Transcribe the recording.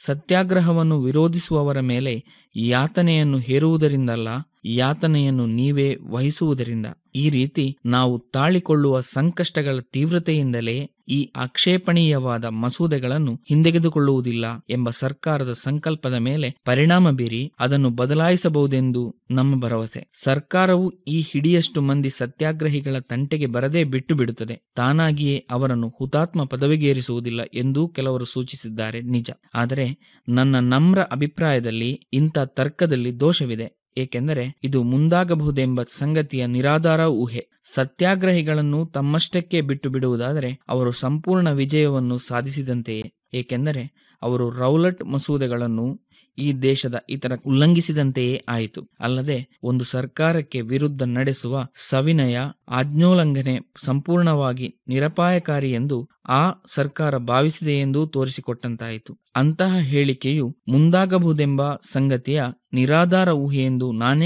ಸತ್ಯಾಗ್ರಹವನ್ನು ವಿರೋಧಿಸುವವರ ಮೇಲೆ ಯಾತನೆಯನ್ನು ಹೇರುವುದರಿಂದಲ್ಲ ಯಾತನೆಯನ್ನು ನೀವೇ ವಹಿಸುವುದರಿಂದ ಈ ರೀತಿ ನಾವು ತಾಳಿಕೊಳ್ಳುವ ಸಂಕಷ್ಟಗಳ ತೀವ್ರತೆಯಿಂದಲೇ ಈ ಆಕ್ಷೇಪಣೀಯವಾದ ಮಸೂದೆಗಳನ್ನು ಹಿಂದೆಗೆದುಕೊಳ್ಳುವುದಿಲ್ಲ ಎಂಬ ಸರ್ಕಾರದ ಸಂಕಲ್ಪದ ಮೇಲೆ ಪರಿಣಾಮ ಬೀರಿ ಅದನ್ನು ಬದಲಾಯಿಸಬಹುದೆಂದು ನಮ್ಮ ಭರವಸೆ ಸರ್ಕಾರವು ಈ ಹಿಡಿಯಷ್ಟು ಮಂದಿ ಸತ್ಯಾಗ್ರಹಿಗಳ ತಂಟೆಗೆ ಬರದೇ ಬಿಟ್ಟು ಬಿಡುತ್ತದೆ ತಾನಾಗಿಯೇ ಅವರನ್ನು ಹುತಾತ್ಮ ಪದವಿಗೇರಿಸುವುದಿಲ್ಲ ಎಂದೂ ಕೆಲವರು ಸೂಚಿಸಿದ್ದಾರೆ ನಿಜ ಆದರೆ ನನ್ನ ನಮ್ರ ಅಭಿಪ್ರಾಯದಲ್ಲಿ ಇಂಥ ತರ್ಕದಲ್ಲಿ ದೋಷವಿದೆ ಏಕೆಂದರೆ ಇದು ಮುಂದಾಗಬಹುದೆಂಬ ಸಂಗತಿಯ ನಿರಾಧಾರ ಊಹೆ ಸತ್ಯಾಗ್ರಹಿಗಳನ್ನು ತಮ್ಮಷ್ಟಕ್ಕೆ ಬಿಟ್ಟು ಬಿಡುವುದಾದರೆ ಅವರು ಸಂಪೂರ್ಣ ವಿಜಯವನ್ನು ಸಾಧಿಸಿದಂತೆಯೇ ಏಕೆಂದರೆ ಅವರು ರೌಲಟ್ ಮಸೂದೆಗಳನ್ನು ಈ ದೇಶದ ಇತರ ಉಲ್ಲಂಘಿಸಿದಂತೆಯೇ ಆಯಿತು ಅಲ್ಲದೆ ಒಂದು ಸರ್ಕಾರಕ್ಕೆ ವಿರುದ್ಧ ನಡೆಸುವ ಸವಿನಯ ಆಜ್ಞೋಲ್ಲಂಘನೆ ಸಂಪೂರ್ಣವಾಗಿ ನಿರಪಾಯಕಾರಿ ಎಂದು ಆ ಸರ್ಕಾರ ಭಾವಿಸಿದೆಯೆಂದೂ ತೋರಿಸಿಕೊಟ್ಟಂತಾಯಿತು ಅಂತಹ ಹೇಳಿಕೆಯು ಮುಂದಾಗಬಹುದೆಂಬ ಸಂಗತಿಯ ನಿರಾಧಾರ ಊಹೆಯೆಂದು ನಾನೇ